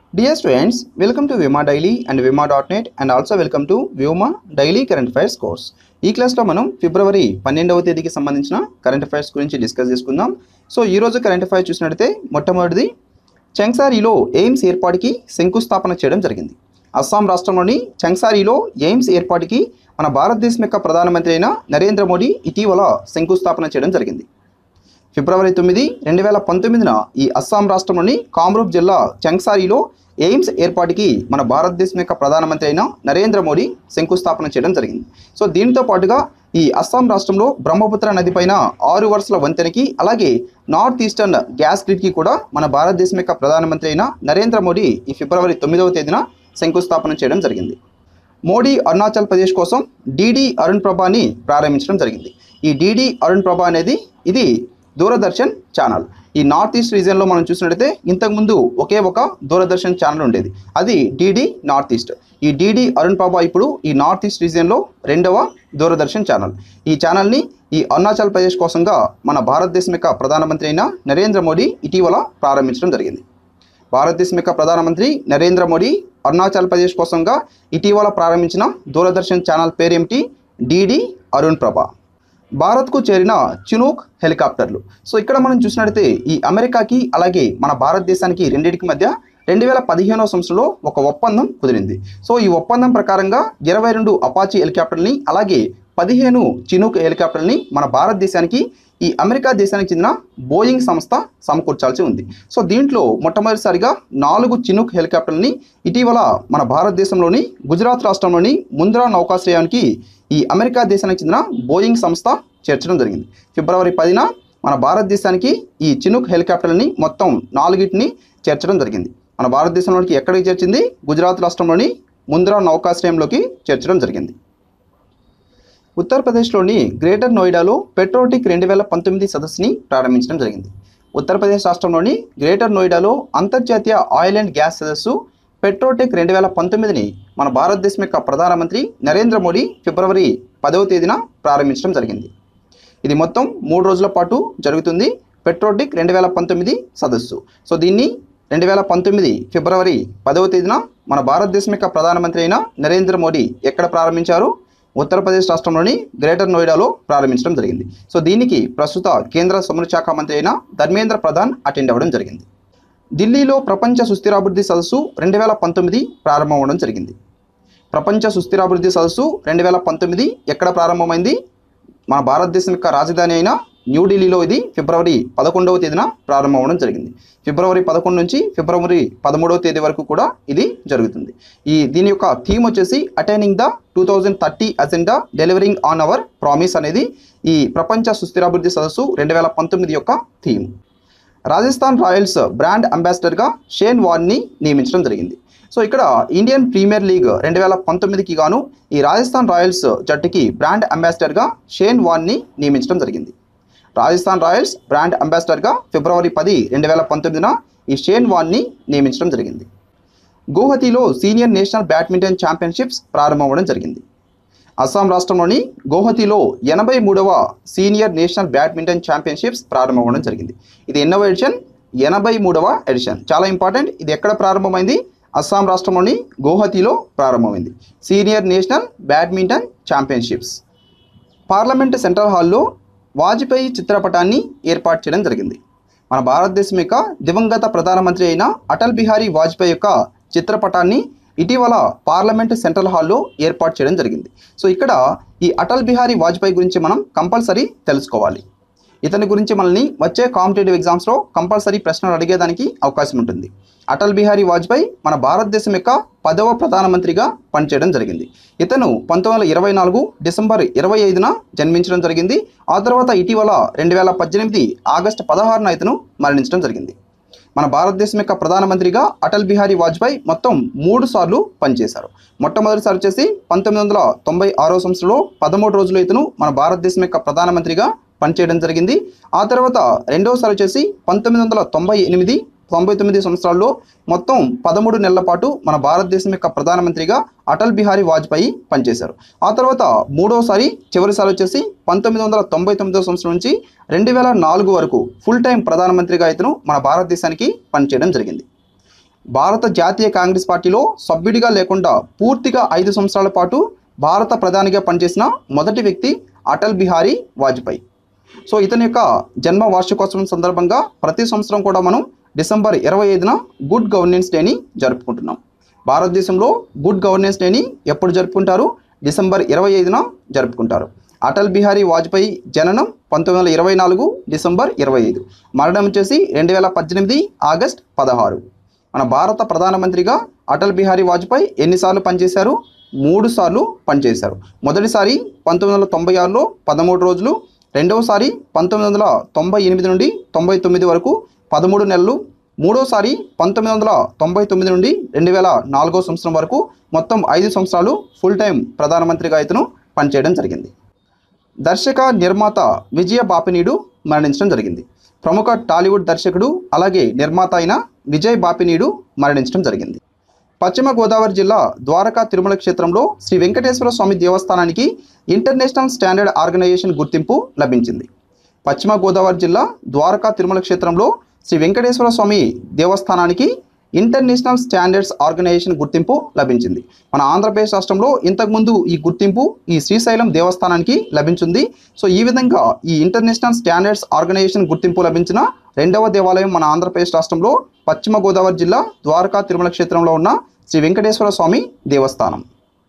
Dear students, welcome to Vima Daily and Vima.net and also welcome to Vima Daily Current Affairs course. ఈ క్లాస్లో మనం ఫిబ్రవరి పన్నెండవ తేదీకి సంబంధించిన కరెంట్ అఫైర్స్ గురించి డిస్కస్ చేసుకుందాం సో ఈ రోజు కరెంట్ అఫైర్స్ చూసినట్లయితే మొట్టమొదటిది చంగ్సారీలో ఎయిమ్స్ ఏర్పాటుకి శంకుస్థాపన చేయడం జరిగింది అస్సాం రాష్ట్రంలోని చంగ్సారీలో ఎయిమ్స్ ఏర్పాటుకి మన భారతదేశం యొక్క ప్రధానమంత్రి అయిన నరేంద్ర మోడీ ఇటీవల శంకుస్థాపన చేయడం జరిగింది ఫిబ్రవరి తొమ్మిది రెండు వేల పంతొమ్మిదిన ఈ అస్సాం రాష్ట్రంలోని కామ్రూప్ జిల్లా చంగ్సారీలో ఎయిమ్స్ ఏర్పాటుకి మన భారతదేశం యొక్క ప్రధానమంత్రి అయిన నరేంద్ర మోడీ శంకుస్థాపన చేయడం జరిగింది సో దీంతో పాటుగా ఈ అస్సాం రాష్ట్రంలో బ్రహ్మపుత్ర నది పైన ఆరు వరుసల వంతెనకి అలాగే నార్త్ ఈస్టర్న్ గ్యాస్ గ్రిడ్కి కూడా మన భారతదేశం యొక్క ప్రధానమంత్రి అయిన నరేంద్ర మోడీ ఈ ఫిబ్రవరి తొమ్మిదవ తేదీన శంకుస్థాపన చేయడం జరిగింది మోడీ అరుణాచల్ ప్రదేశ్ కోసం డీడీ అరుణ్ ప్రభాని ప్రారంభించడం జరిగింది ఈ డీడీ అరుణ్ ప్రభా అనేది ఇది దూరదర్శన్ ఛానల్ ఈ నార్త్ ఈస్ట్ రీజియన్లో మనం చూసినట్టయితే ఇంతకుముందు ఒకే ఒక దూరదర్శన్ ఛానల్ ఉండేది అది డీడీ నార్త్ ఈస్ట్ ఈ డీడీ అరుణ్ ప్రభా ఇప్పుడు ఈ నార్త్ ఈస్ట్ రీజియన్లో రెండవ దూరదర్శన్ ఛానల్ ఈ ఛానల్ని ఈ అరుణాచల్ ప్రదేశ్ కోసంగా మన భారతదేశం యొక్క ప్రధానమంత్రి అయిన నరేంద్ర మోడీ ఇటీవల ప్రారంభించడం జరిగింది భారతదేశం యొక్క ప్రధానమంత్రి నరేంద్ర మోడీ అరుణాచల్ ప్రదేశ్ కోసంగా ఇటీవల ప్రారంభించిన దూరదర్శన్ ఛానల్ పేరేమిటి డీడీ అరుణ్ ప్రభ భారత్కు చేరిన చినూక్ హెలికాప్టర్లు సో ఇక్కడ మనం చూసినట్లయితే ఈ అమెరికాకి అలాగే మన భారతదేశానికి రెండింటికి మధ్య రెండు వేల పదిహేనవ సంవత్సరంలో ఒక ఒప్పందం కుదిరింది సో ఈ ఒప్పందం ప్రకారంగా ఇరవై రెండు అపాచీ హెలికాప్టర్ని అలాగే పదిహేను చినూక్ హెలికాప్టర్ని మన భారతదేశానికి ఈ అమెరికా దేశానికి చెందిన బోయింగ్ సంస్థ సమకూర్చాల్సి ఉంది సో దీంట్లో మొట్టమొదటిసారిగా నాలుగు చినుక్ హెలికాప్టర్ని ఇటీవల మన భారతదేశంలోని గుజరాత్ రాష్ట్రంలోని ముంద్రా నౌకాశ్రయానికి ఈ అమెరికా దేశానికి చెందిన బోయింగ్ సంస్థ చేర్చడం జరిగింది ఫిబ్రవరి పదిన మన భారతదేశానికి ఈ చినుక్ హెలికాప్టర్ని మొత్తం నాలుగిటిని చేర్చడం జరిగింది మన భారతదేశంలోనికి ఎక్కడికి చేర్చింది గుజరాత్ రాష్ట్రంలోని ముంద్రా నౌకాశ్రయంలోకి చేర్చడం జరిగింది ఉత్తరప్రదేశ్లోని గ్రేటర్ నోయిడాలో పెట్రోటిక్ రెండు వేల పంతొమ్మిది సదస్సుని ప్రారంభించడం జరిగింది ఉత్తరప్రదేశ్ రాష్ట్రంలోని గ్రేటర్ నోయిడాలో అంతర్జాతీయ ఆయిల్ అండ్ గ్యాస్ సదస్సు పెట్రోటెక్ రెండు వేల పంతొమ్మిదిని మన భారతదేశం యొక్క ప్రధానమంత్రి నరేంద్ర మోడీ ఫిబ్రవరి పదవ తేదీన ప్రారంభించడం జరిగింది ఇది మొత్తం మూడు రోజుల పాటు జరుగుతుంది పెట్రోటిక్ రెండు వేల పంతొమ్మిది సదస్సు సో దీన్ని రెండు వేల పంతొమ్మిది ఫిబ్రవరి పదవ తేదీన మన భారతదేశం యొక్క ప్రధానమంత్రి అయిన నరేంద్ర మోడీ ఎక్కడ ప్రారంభించారు ఉత్తరప్రదేశ్ రాష్ట్రంలోని గ్రేటర్ నోయిడాలో ప్రారంభించడం జరిగింది సో దీనికి ప్రస్తుత కేంద్ర సముద్ర శాఖ మంత్రి అయిన ధర్మేంద్ర ప్రధాన్ అటెండ్ అవ్వడం జరిగింది ఢిల్లీలో ప్రపంచ సుస్థిరాభివృద్ధి సదస్సు రెండు వేల పంతొమ్మిది ప్రారంభమవడం జరిగింది ప్రపంచ సుస్థిరాభివృద్ధి సదస్సు రెండు వేల పంతొమ్మిది ఎక్కడ ప్రారంభమైంది మన భారతదేశం యొక్క రాజధాని అయిన న్యూఢిల్లీలో ఇది ఫిబ్రవరి పదకొండవ తేదీన ప్రారంభమవడం జరిగింది ఫిబ్రవరి పదకొండు నుంచి ఫిబ్రవరి పదమూడవ తేదీ వరకు కూడా ఇది జరుగుతుంది ఈ దీని యొక్క థీమ్ వచ్చేసి attaining the two thousand thirty agenda delivering on our promise అనేది ఈ ప్రపంచ సుస్థిరాభివృద్ధి సదస్సు రెండు వేల పంతొమ్మిది యొక్క థీమ్ రాజస్థాన్ రాయల్స్ బ్రాండ్ అంబాసిడర్గా షేన్ వార్ని నియమించడం జరిగింది సో ఇక్కడ ఇండియన్ ప్రీమియర్ లీగ్ రెండు వేల పంతొమ్మిదికి గాను ఈ రాజస్థాన్ రాయల్స్ జట్టుకి బ్రాండ్ అంబాసిడర్గా షేన్ వార్ని నియమించడం జరిగింది రాజస్థాన్ రాయల్స్ బ్రాండ్ అంబాసిడర్గా ఫిబ్రవరి పది రెండు వేల పంతొమ్మిదిన ఈ షేన్ వాన్ని నియమించడం జరిగింది గౌహతిలో సీనియర్ నేషనల్ బ్యాడ్మింటన్ ఛాంపియన్షిప్స్ ప్రారంభమవడం జరిగింది అస్సాం రాష్ట్రంలోని గౌహతిలో ఎనభై మూడవ సీనియర్ నేషనల్ బ్యాడ్మింటన్ ఛాంపియన్షిప్స్ ప్రారంభమవడం జరిగింది ఇది ఎన్నవ ఎడిషన్ ఎనభై మూడవ ఎడిషన్ చాలా ఇంపార్టెంట్ ఇది ఎక్కడ ప్రారంభమైంది అస్సాం రాష్ట్రంలోని గౌహతిలో ప్రారంభమైంది senior national badminton championships parliament central హాల్లో వాజ్పేయి చిత్రపటాన్ని ఏర్పాటు చేయడం జరిగింది మన భారతదేశం యొక్క దివంగత ప్రధానమంత్రి అయిన అటల్ బిహారీ వాజ్పేయి యొక్క చిత్రపటాన్ని ఇటీవల పార్లమెంట్ సెంట్రల్ హాల్లో ఏర్పాటు చేయడం జరిగింది సో ఇక్కడ ఈ అటల్ బిహారీ వాజ్పేయి గురించి మనం కంపల్సరీ తెలుసుకోవాలి ఇతని గురించి మనల్ని వచ్చే కాంపిటేటివ్ ఎగ్జామ్స్లో కంపల్సరీ ప్రశ్నలు అడిగేదానికి అవకాశం ఉంటుంది అటల్ బిహారీ వాజ్పేయి మన భారతదేశం యొక్క పదవ ప్రధానమంత్రిగా పనిచేయడం జరిగింది ఇతను పంతొమ్మిది వందల ఇరవై నాలుగు డిసెంబర్ ఇరవై ఐదున జన్మించడం జరిగింది ఆ తర్వాత ఇటీవల రెండు వేల పద్దెనిమిది ఆగస్టు పదహారున ఇతను మరణించడం జరిగింది మన భారతదేశం యొక్క ప్రధానమంత్రిగా అటల్ బిహారీ వాజ్పేయి మొత్తం మూడు సార్లు పనిచేశారు మొట్టమొదటిసారి వచ్చేసి పంతొమ్మిది వందల తొంభై ఆరో సంవత్సరంలో పదమూడు రోజులు ఇతను మన భారతదేశం యొక్క ప్రధానమంత్రిగా పనిచేయడం జరిగింది ఆ తర్వాత రెండవసారి వచ్చేసి పంతొమ్మిది వందల తొంభై ఎనిమిది తొంభై తొమ్మిది సంవత్సరాల్లో మొత్తం పదమూడు నెలల పాటు మన భారతదేశం యొక్క ప్రధానమంత్రిగా అటల్ బిహారీ వాజ్పేయి పనిచేశారు ఆ తర్వాత మూడోసారి చివరిసారి వచ్చేసి పంతొమ్మిది వందల తొంభై తొమ్మిదో సంవత్సరం నుంచి రెండు వేల నాలుగు వరకు ఫుల్ టైం ప్రధానమంత్రిగా ఇతను మన భారతదేశానికి పనిచేయడం జరిగింది భారత జాతీయ కాంగ్రెస్ పార్టీలో సభ్యుడిగా లేకుండా పూర్తిగా ఐదు సంవత్సరాల పాటు భారత ప్రధానిగా పనిచేసిన మొదటి వ్యక్తి అటల్ బిహారీ వాజ్పేయి సో ఇతని యొక్క జన్మ వార్షికోత్సవం సందర్భంగా ప్రతి సంవత్సరం కూడా మనం డిసెంబర్ ఇరవై ఐదున గుడ్ గవర్నెన్స్ డేని జరుపుకుంటున్నాం భారతదేశంలో గుడ్ గవర్నెన్స్ డేని ఎప్పుడు జరుపుకుంటారు డిసెంబర్ ఇరవై ఐదున జరుపుకుంటారు అటల్ బిహారీ వాజ్పేయి జననం పంతొమ్మిది వందల ఇరవై నాలుగు డిసెంబర్ ఇరవై ఐదు మరణం వచ్చేసి రెండు వేల పద్దెనిమిది ఆగస్ట్ పదహారు మన భారత ప్రధానమంత్రిగా అటల్ బిహారీ వాజ్పేయి ఎన్నిసార్లు పనిచేశారు మూడు సార్లు పనిచేశారు మొదటిసారి పంతొమ్మిది వందల తొంభై ఆరులో పదమూడు రోజులు రెండవసారి పంతొమ్మిది వందల తొంభై ఎనిమిది నుండి తొంభై తొమ్మిది వరకు పదమూడు నెలలు మూడోసారి పంతొమ్మిది వందల తొంభై తొమ్మిది నుండి రెండు వేల నాలుగో సంవత్సరం వరకు మొత్తం ఐదు సంవత్సరాలు ఫుల్ టైం ప్రధానమంత్రిగా ఇతను పనిచేయడం జరిగింది దర్శక నిర్మాత విజయ బాపినీడు మరణించడం జరిగింది ప్రముఖ టాలీవుడ్ దర్శకుడు అలాగే నిర్మాత అయిన విజయ్ బాపినీడు మరణించడం జరిగింది పశ్చిమ గోదావరి జిల్లా ద్వారకా తిరుమల క్షేత్రంలో శ్రీ వెంకటేశ్వర స్వామి దేవస్థానానికి ఇంటర్నేషనల్ స్టాండర్డ్ ఆర్గనైజేషన్ గుర్తింపు లభించింది పశ్చిమ గోదావరి జిల్లా ద్వారకా తిరుమల క్షేత్రంలో శ్రీ వెంకటేశ్వర స్వామి దేవస్థానానికి ఇంటర్నేషనల్ స్టాండర్డ్స్ ఆర్గనైజేషన్ గుర్తింపు లభించింది మన ఆంధ్రప్రదేశ్ రాష్ట్రంలో ఇంతకుముందు ఈ గుర్తింపు ఈ శ్రీశైలం దేవస్థానానికి లభించింది సో ఈ విధంగా ఈ ఇంటర్నేషనల్ స్టాండర్డ్స్ ఆర్గనైజేషన్ గుర్తింపు లభించిన రెండవ దేవాలయం మన ఆంధ్రప్రదేశ్ రాష్ట్రంలో పశ్చిమ గోదావరి జిల్లా ద్వారకా తిరుమల క్షేత్రంలో ఉన్న శ్రీ వెంకటేశ్వర స్వామి దేవస్థానం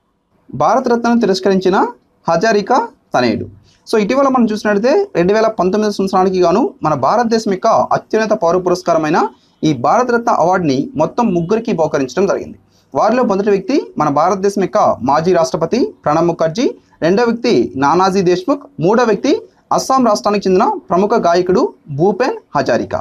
భారతరత్నను తిరస్కరించిన హజారికా తనయుడు సో ఇటీవల మనం చూసినట్లయితే రెండు వేల పంతొమ్మిది సంవత్సరానికి గాను మన భారతదేశం యొక్క అత్యున్నత పౌర పురస్కారమైన ఈ భారతరత్న అవార్డుని మొత్తం ముగ్గురికి బహుకరించడం జరిగింది వారిలో మొదటి వ్యక్తి మన భారతదేశం యొక్క మాజీ రాష్ట్రపతి ప్రణబ్ ముఖర్జీ రెండో వ్యక్తి నానాజీ దేశ్ముఖ్ మూడో వ్యక్తి అస్సాం రాష్ట్రానికి చెందిన ప్రముఖ గాయకుడు భూపెన్ హజారికా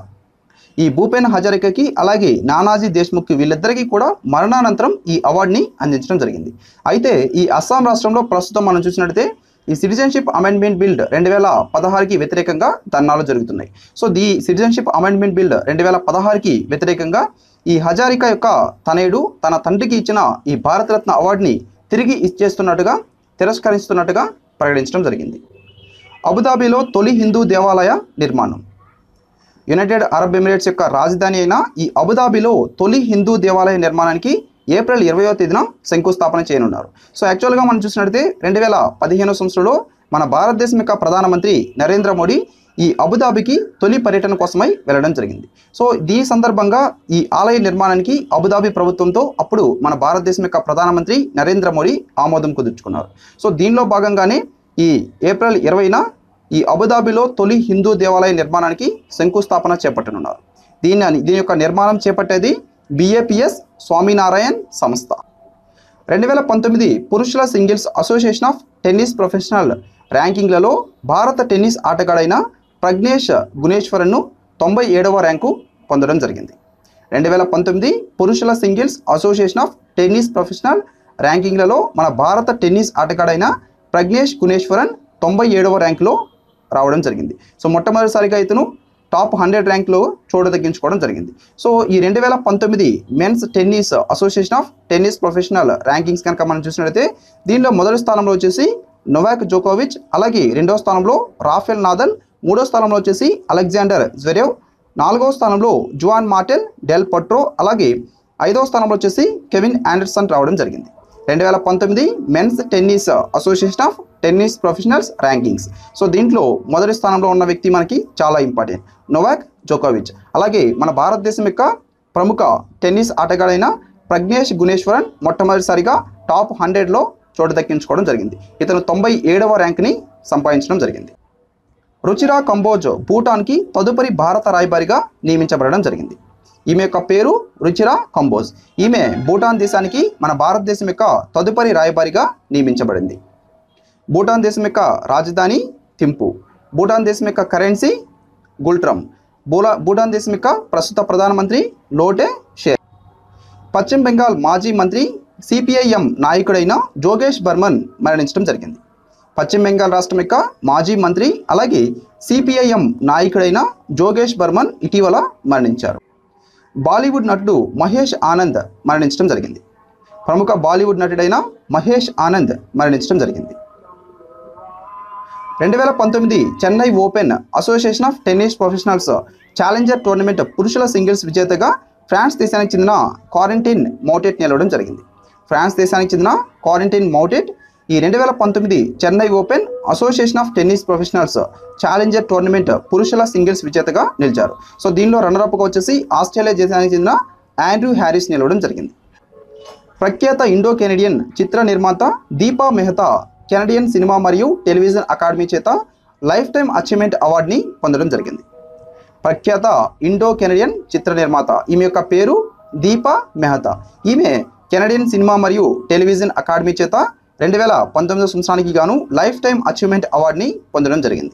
ఈ భూపెన్ హజారికకి అలాగే నానాజీ దేశ్ముఖ్కి వీళ్ళిద్దరికీ కూడా మరణానంతరం ఈ అవార్డుని అందించడం జరిగింది అయితే ఈ అస్సాం రాష్ట్రంలో ప్రస్తుతం మనం చూసినట్లయితే ఈ సిటిజన్షిప్ అమెండ్మెంట్ బిల్ రెండు వేల పదహారుకి వ్యతిరేకంగా ధర్నాలు జరుగుతున్నాయి so the citizenship amendment bill రెండు వేల పదహారుకి వ్యతిరేకంగా ఈ హజారికా యొక్క తనయుడు తన తండ్రికి ఇచ్చిన ఈ భారతరత్న అవార్డుని తిరిగి ఇచ్చేస్తున్నట్టుగా తిరస్కరిస్తున్నట్టుగా ప్రకటించడం జరిగింది అబుదాబిలో తొలి హిందూ దేవాలయ నిర్మాణం యునైటెడ్ అరబ్ ఎమిరేట్స్ యొక్క రాజధాని అయిన ఈ అబుదాబిలో తొలి హిందూ దేవాలయ నిర్మాణానికి ఏప్రిల్ ఇరవయో తేదీన శంకుస్థాపన చేయనున్నారు సో యాక్చువల్గా మనం చూసినట్లయితే రెండు వేల పదిహేను సంవత్సరంలో మన భారతదేశం యొక్క ప్రధానమంత్రి నరేంద్ర మోడీ ఈ అబుదాబికి తొలి పర్యటన కోసమై వెళ్ళడం జరిగింది సో ఈ సందర్భంగా ఈ ఆలయ నిర్మాణానికి అబుదాబి ప్రభుత్వంతో అప్పుడు మన భారతదేశం యొక్క ప్రధానమంత్రి నరేంద్ర మోడీ ఆమోదం కుదుర్చుకున్నారు సో దీనిలో భాగంగానే ఈ ఏప్రిల్ ఇరవైన ఈ అబుదాబిలో తొలి హిందూ దేవాలయ నిర్మాణానికి శంకుస్థాపన చేపట్టనున్నారు దీని దీని యొక్క నిర్మాణం చేపట్టేది బిఏపిఎస్ స్వామినారాయణ్ సంస్థ రెండు వేల పంతొమ్మిది పురుషుల singles association of tennis professional ర్యాంకింగ్లలో భారత టెన్నిస్ ఆటగాడైన ప్రజ్ఞేష్ గుణేశ్వరన్ను తొంభై ఏడవ ర్యాంకు పొందడం జరిగింది రెండు వేల పంతొమ్మిది పురుషుల singles association of tennis professional ర్యాంకింగ్లలో మన భారత టెన్నిస్ ఆటగాడైన ప్రజ్ఞేష్ గుణేశ్వరన్ తొంభై ఏడవ ర్యాంకులో రావడం జరిగింది సో మొట్టమొదటిసారిగా ఇతను టాప్ హండ్రెడ్ ర్యాంక్లో చోటు తగ్గించుకోవడం జరిగింది సో ఈ రెండు వేల పంతొమ్మిది men's tennis association of tennis professional rankings కనుక మనం చూసినట్లయితే దీనిలో మొదటి స్థానంలో వచ్చేసి నొవాక్ జోకోవిచ్ అలాగే రెండో స్థానంలో రాఫెల్ నాదల్ మూడో స్థానంలో వచ్చేసి అలెగ్జాండర్ జ్వెరేవ్ నాలుగో స్థానంలో జువాన్ మార్టెల్ డెల్ పట్రో అలాగే ఐదవ స్థానంలో వచ్చేసి కెవిన్ ఆండర్సన్ రావడం జరిగింది రెండు వేల పంతొమ్మిది men's tennis association of tennis professionals rankings so దీంట్లో మొదటి స్థానంలో ఉన్న వ్యక్తి మనకి చాలా ఇంపార్టెంట్ నొవాక్ జోకోవిచ్ అలాగే మన భారతదేశం యొక్క ప్రముఖ టెన్నిస్ ఆటగాడైన ప్రజ్ఞేష్ గుణేశ్వరన్ మొట్టమొదటిసారిగా టాప్ హండ్రెడ్లో చోటు దక్కించుకోవడం జరిగింది ఇతను తొంభై ఏడవ ర్యాంక్ని సంపాదించడం జరిగింది రుచిరా కంబోజ్ భూటాన్కి తదుపరి భారత రాయబారిగా నియమించబడడం జరిగింది ఈమె యొక్క పేరు రుచిరా కంబోజ్ ఈమె భూటాన్ దేశానికి మన భారతదేశం యొక్క తదుపరి రాయబారిగా నియమించబడింది భూటాన్ దేశం యొక్క రాజధాని థింపు భూటాన్ దేశం యొక్క కరెన్సీ గుల్ట్రమ్ బూలా భూటాన్ దేశం యొక్క ప్రస్తుత ప్రధానమంత్రి లోటే షేర్ పశ్చిమ బెంగాల్ మాజీ మంత్రి సిపిఐఎం నాయకుడైన జోగేష్ బర్మన్ మరణించడం జరిగింది పశ్చిమ బెంగాల్ రాష్ట్రం యొక్క మాజీ మంత్రి అలాగే సిపిఐఎం నాయకుడైన జోగేష్ బర్మన్ ఇటీవల మరణించారు బాలీవుడ్ నటుడు మహేష్ ఆనంద్ మరణించడం జరిగింది ప్రముఖ బాలీవుడ్ నటుడైన మహేష్ ఆనంద్ మరణించడం జరిగింది రెండు వేల పంతొమ్మిది Chennai open association of tennis professionals challenger tournament పురుషుల సింగిల్స్ విజేతగా ఫ్రాన్స్ దేశానికి చెందిన క్వారంటైన్ మౌటెట్ నిలవడం జరిగింది ఫ్రాన్స్ దేశానికి చెందిన క్వారంటైన్ మౌటెట్ ఈ రెండు వేల పంతొమ్మిది Chennai open association of tennis professionals challenger tournament పురుషుల సింగిల్స్ విజేతగా నిలిచారు సో దీనిలో రన్నరప్గా వచ్చేసి ఆస్ట్రేలియా దేశానికి చెందిన ఆండ్రూ హ్యారిస్ నిలవడం జరిగింది ప్రఖ్యాత ఇండో కెనడియన్ చిత్ర నిర్మాత దీపా మెహతా కెనడియన్ సినిమా మరియు టెలివిజన్ అకాడమీ చేత లైఫ్ టైమ్ అచీవ్మెంట్ అవార్డుని పొందడం జరిగింది ప్రఖ్యాత ఇండో కెనడియన్ చిత్ర నిర్మాత ఈమె యొక్క పేరు దీపా మెహతా ఈమె కెనడియన్ సినిమా మరియు టెలివిజన్ అకాడమీ చేత రెండు వేల పంతొమ్మిదో సంవత్సరానికి గాను లైఫ్ టైమ్ అచీవ్మెంట్ అవార్డుని పొందడం జరిగింది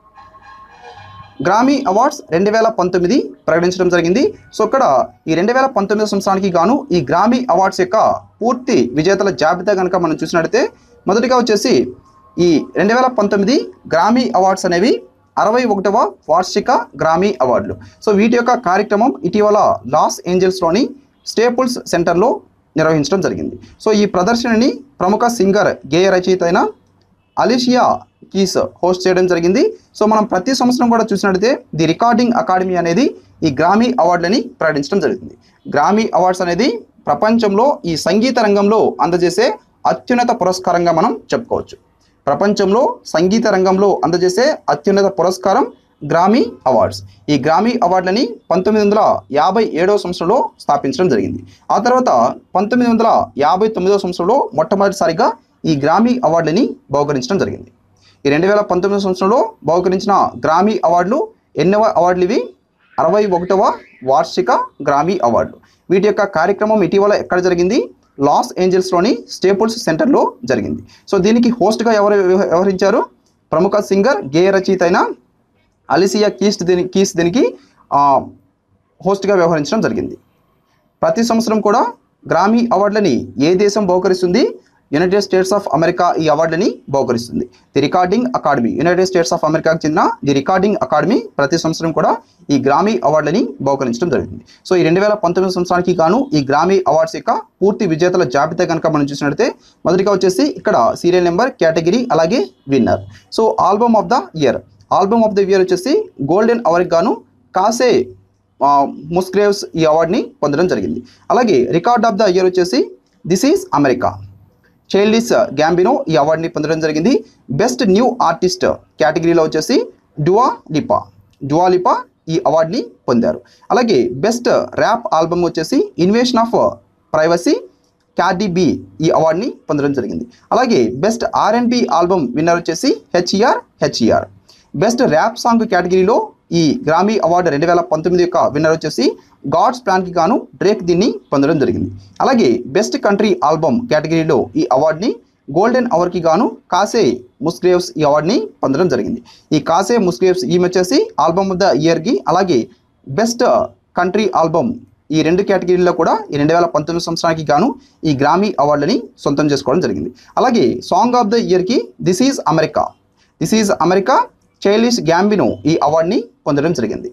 గ్రామీ అవార్డ్స్ రెండు వేల పంతొమ్మిది ప్రకటించడం జరిగింది సో ఇక్కడ ఈ రెండు వేల పంతొమ్మిది సంవత్సరానికి గాను ఈ గ్రామీ అవార్డ్స్ యొక్క పూర్తి విజేతల జాబితా కనుక మనం చూసినట్లయితే మొదటిగా వచ్చేసి ఈ రెండు వేల పంతొమ్మిది గ్రామీ అవార్డ్స్ అనేవి అరవై ఒకటవ వార్షిక గ్రామీ అవార్డులు సో వీటి యొక్క కార్యక్రమం ఇటీవల లాస్ ఏంజల్స్లోని స్టేపుల్స్ సెంటర్లో నిర్వహించడం జరిగింది సో ఈ ప్రదర్శనని ప్రముఖ సింగర్ గేయ రచయిత అయిన అలిషియా కీస్ హోస్ట్ చేయడం జరిగింది సో మనం ప్రతి సంవత్సరం కూడా చూసినట్లయితే ది రికార్డింగ్ అకాడమీ అనేది ఈ గ్రామీ అవార్డులని ప్రకటించడం జరుగుతుంది గ్రామీ అవార్డ్స్ అనేది ప్రపంచంలో ఈ సంగీత రంగంలో అందజేసే అత్యున్నత పురస్కారంగా మనం చెప్పుకోవచ్చు ప్రపంచంలో సంగీత రంగంలో అందజేసే అత్యున్నత పురస్కారం గ్రామీ అవార్డ్స్ ఈ గ్రామీ అవార్డులని పంతొమ్మిది వందల యాభై ఏడవ సంవత్సరంలో స్థాపించడం జరిగింది ఆ తర్వాత పంతొమ్మిది వందల యాభై తొమ్మిదవ సంవత్సరంలో మొట్టమొదటిసారిగా ఈ గ్రామీ అవార్డులని బహుకరించడం జరిగింది ఈ రెండు వేల పంతొమ్మిది సంవత్సరంలో బహుకరించిన గ్రామీ అవార్డులు ఎన్నవ అవార్డులు ఇవి అరవై ఒకటవ వార్షిక గ్రామీ అవార్డులు వీటి యొక్క కార్యక్రమం ఇటీవల ఎక్కడ జరిగింది లాస్ ఏంజల్స్లోని స్టేపుల్స్ సెంటర్లో జరిగింది సో దీనికి హోస్ట్గా ఎవరు వ్యవ- వ్యవహరించారు ప్రముఖ సింగర్ గేయ రచయిత అయిన అలిసియా కీస్ట్ దీని కీస్ దీనికి ఆ, హోస్ట్గా వ్యవహరించడం జరిగింది ప్రతి సంవత్సరం కూడా గ్రామీ అవార్డులని ఏ దేశం బహుకరిస్తుంది యునైటెడ్ స్టేట్స్ ఆఫ్ అమెరికా ఈ అవార్డులని బహుకరిస్తుంది the recording academy United States of అమెరికాకు చెందిన ది రికార్డింగ్ అకాడమీ ప్రతి సంవత్సరం కూడా ఈ గ్రామీ అవార్డులని బహుకరించడం జరుగుతుంది సో ఈ రెండు వేల పంతొమ్మిది సంవత్సరానికి గాను ఈ గ్రామీ అవార్డ్స్ యొక్క పూర్తి విజేతల జాబితా కనుక మనం చూసినట్లయితే మొదటిగా వచ్చేసి ఇక్కడ సీరియల్ నెంబర్ కేటగిరీ అలాగే winner so album of the year album of the year వచ్చేసి గోల్డెన్ అవర్కి గాను కాసే ఆ, ముస్గ్రేవ్స్ ఈ అవార్డుని పొందడం జరిగింది అలాగే రికార్డ్ ఆఫ్ ద ఇయర్ వచ్చేసి this is America Childish Gambino ఈ అవార్డుని పొందడం జరిగింది బెస్ట్ న్యూ ఆర్టిస్ట్ కేటగిరీలో వచ్చేసి డువా లిపా డువా లిపా ఈ అవార్డుని పొందారు అలాగే బెస్ట్ ర్యాప్ ఆల్బమ్ వచ్చేసి invasion of privacy Cardi B ఈ అవార్డుని పొందడం జరిగింది అలాగే best R and B album winner వచ్చేసి H E R H E R best rap song కేటగిరీలో ఈ గ్రామీ అవార్డు రెండు వేల పంతొమ్మిది యొక్క విన్నర్ వచ్చేసి గాడ్స్ ప్లాన్కి గాను డ్రేక్ దీన్ని పొందడం జరిగింది అలాగే బెస్ట్ కంట్రీ ఆల్బమ్ కేటగిరీలో ఈ అవార్డుని గోల్డెన్ అవర్కి గాను కాసే ముస్గ్రేవ్స్ ఈ అవార్డుని పొందడం జరిగింది ఈ కాసే ముస్గ్రేవ్స్ ఈమె వచ్చేసి ఆల్బమ్ ఆఫ్ ద ఇయర్కి అలాగే బెస్ట్ కంట్రీ ఆల్బమ్ ఈ రెండు కేటగిరీల్లో కూడా ఈ రెండు వేల పంతొమ్మిది సంవత్సరానికి గాను ఈ గ్రామీ అవార్డుని సొంతం చేసుకోవడం జరిగింది అలాగే సాంగ్ ఆఫ్ ద ఇయర్కి this is America this is America Childish Gambino ఈ అవార్డుని పొందడం జరిగింది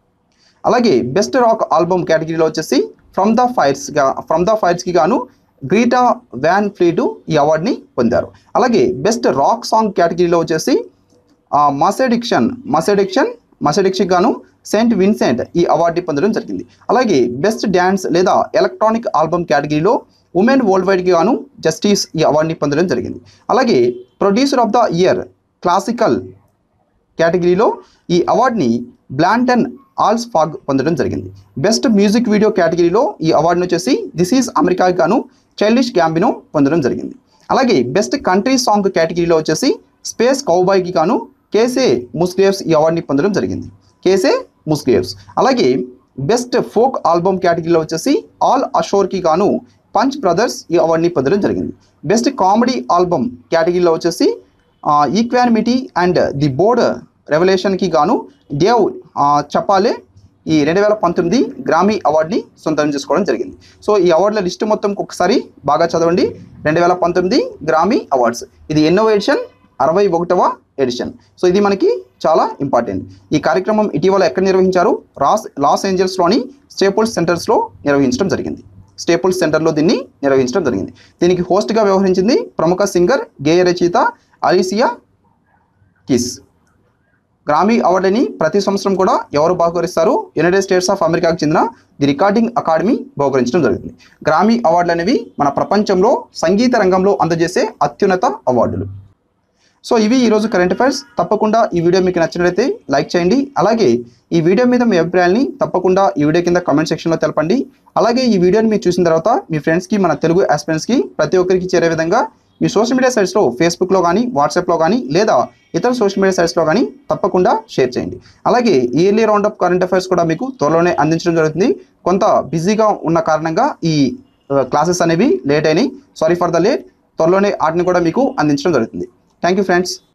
అలాగే బెస్ట్ రాక్ ఆల్బమ్ కేటగిరీలో వచ్చేసి ఫ్రమ్ ద ఫైర్స్ గా ఫ్రమ్ ద ఫైర్స్కి గాను గ్రీటా వ్యాన్ ఫ్లీటు ఈ అవార్డుని పొందారు అలాగే బెస్ట్ రాక్ సాంగ్ కేటగిరీలో వచ్చేసి మసెడిక్షన్ మసెడిక్షన్ మసెడిక్షన్ గాను సెయింట్ విన్సెంట్ ఈ అవార్డుని పొందడం జరిగింది అలాగే బెస్ట్ డ్యాన్స్ లేదా ఎలక్ట్రానిక్ ఆల్బమ్ కేటగిరీలో ఉమెన్ వరల్డ్ వైడ్కి గాను జస్టిస్ ఈ అవార్డుని పొందడం జరిగింది అలాగే producer of the year classical కేటగిరీలో ఈ అవార్డుని బ్లాంటన్ ఆల్స్ ఫాగ్ పొందడం జరిగింది బెస్ట్ మ్యూజిక్ వీడియో కేటగిరీలో ఈ అవార్డును వచ్చేసి దిస్ ఈజ్ అమెరికాకి గాను చైల్డిష్ గ్యాంబినో పొందడం జరిగింది అలాగే బెస్ట్ కంట్రీ సాంగ్ కేటగిరీలో వచ్చేసి స్పేస్ కౌబాయ్కి గాను కేసే ముస్గ్రేవ్స్ ఈ అవార్డుని పొందడం జరిగింది కేసే ముస్గ్రేవ్స్ అలాగే బెస్ట్ ఫోక్ ఆల్బమ్ కేటగిరీలో వచ్చేసి ఆల్ అషోర్కి గాను పంచ్ బ్రదర్స్ ఈ అవార్డుని పొందడం జరిగింది బెస్ట్ కామెడీ ఆల్బమ్ కేటగిరీలో వచ్చేసి ఈక్వానిమిటీ అండ్ ది బోర్డ్ రెవల్యూషన్కి గాను దేవ్ ఆ, చపాలే ఈ రెండు వేల పంతొమ్మిది గ్రామీ అవార్డుని సొంతం చేసుకోవడం జరిగింది సో ఈ అవార్డుల లిస్టు మొత్తం ఒకసారి బాగా చదవండి రెండు వేల పంతొమ్మిది గ్రామీ అవార్డ్స్ ఇది ఎన్నో ఎడిషన్ అరవై ఒకటవ ఎడిషన్ సో ఇది మనకి చాలా ఇంపార్టెంట్ ఈ కార్యక్రమం ఇటీవల ఎక్కడ నిర్వహించారు రాస్ లాస్ ఏంజల్స్లోని స్టేపుల్స్ సెంటర్స్లో నిర్వహించడం జరిగింది స్టేపుల్స్ సెంటర్లో దీన్ని నిర్వహించడం జరిగింది దీనికి హోస్ట్గా వ్యవహరించింది ప్రముఖ సింగర్ గేయ రచయిత అలిసియా కిస్ గ్రామీ అవార్డుని ప్రతి సంవత్సరం కూడా ఎవరు బహుకరిస్తారు యునైటెడ్ స్టేట్స్ ఆఫ్ అమెరికాకు చెందిన ది రికార్డింగ్ అకాడమీ బహుకరించడం జరుగుతుంది గ్రామీ అవార్డులు అనేవి మన ప్రపంచంలో సంగీత రంగంలో అందజేసే అత్యున్నత అవార్డులు సో ఇవి ఈరోజు కరెంట్ అఫైర్స్ తప్పకుండా ఈ వీడియో మీకు నచ్చినట్లయితే లైక్ చేయండి అలాగే ఈ వీడియో మీద మీ అభిప్రాయాన్ని తప్పకుండా ఈ వీడియో కింద కామెంట్ సెక్షన్లో తెలపండి అలాగే ఈ వీడియోని మీరు చూసిన తర్వాత మీ ఫ్రెండ్స్కి మన తెలుగు ఆస్పిరెంట్స్కి ప్రతి ఒక్కరికి చేరే విధంగా మీ సోషల్ మీడియా సైట్స్లో ఫేస్బుక్లో కానీ వాట్సాప్లో కానీ లేదా ఇతర సోషల్ మీడియా సైట్స్లో కానీ తప్పకుండా షేర్ చేయండి అలాగే yearly round up current affairs కూడా మీకు త్వరలోనే అందించడం జరుగుతుంది కొంత బిజీగా ఉన్న కారణంగా ఈ క్లాసెస్ అనేవి లేట్ అయినాయి సారీ ఫర్ ద లేట్ త్వరలోనే వాటిని కూడా మీకు అందించడం జరుగుతుంది థ్యాంక్ యూ ఫ్రెండ్స్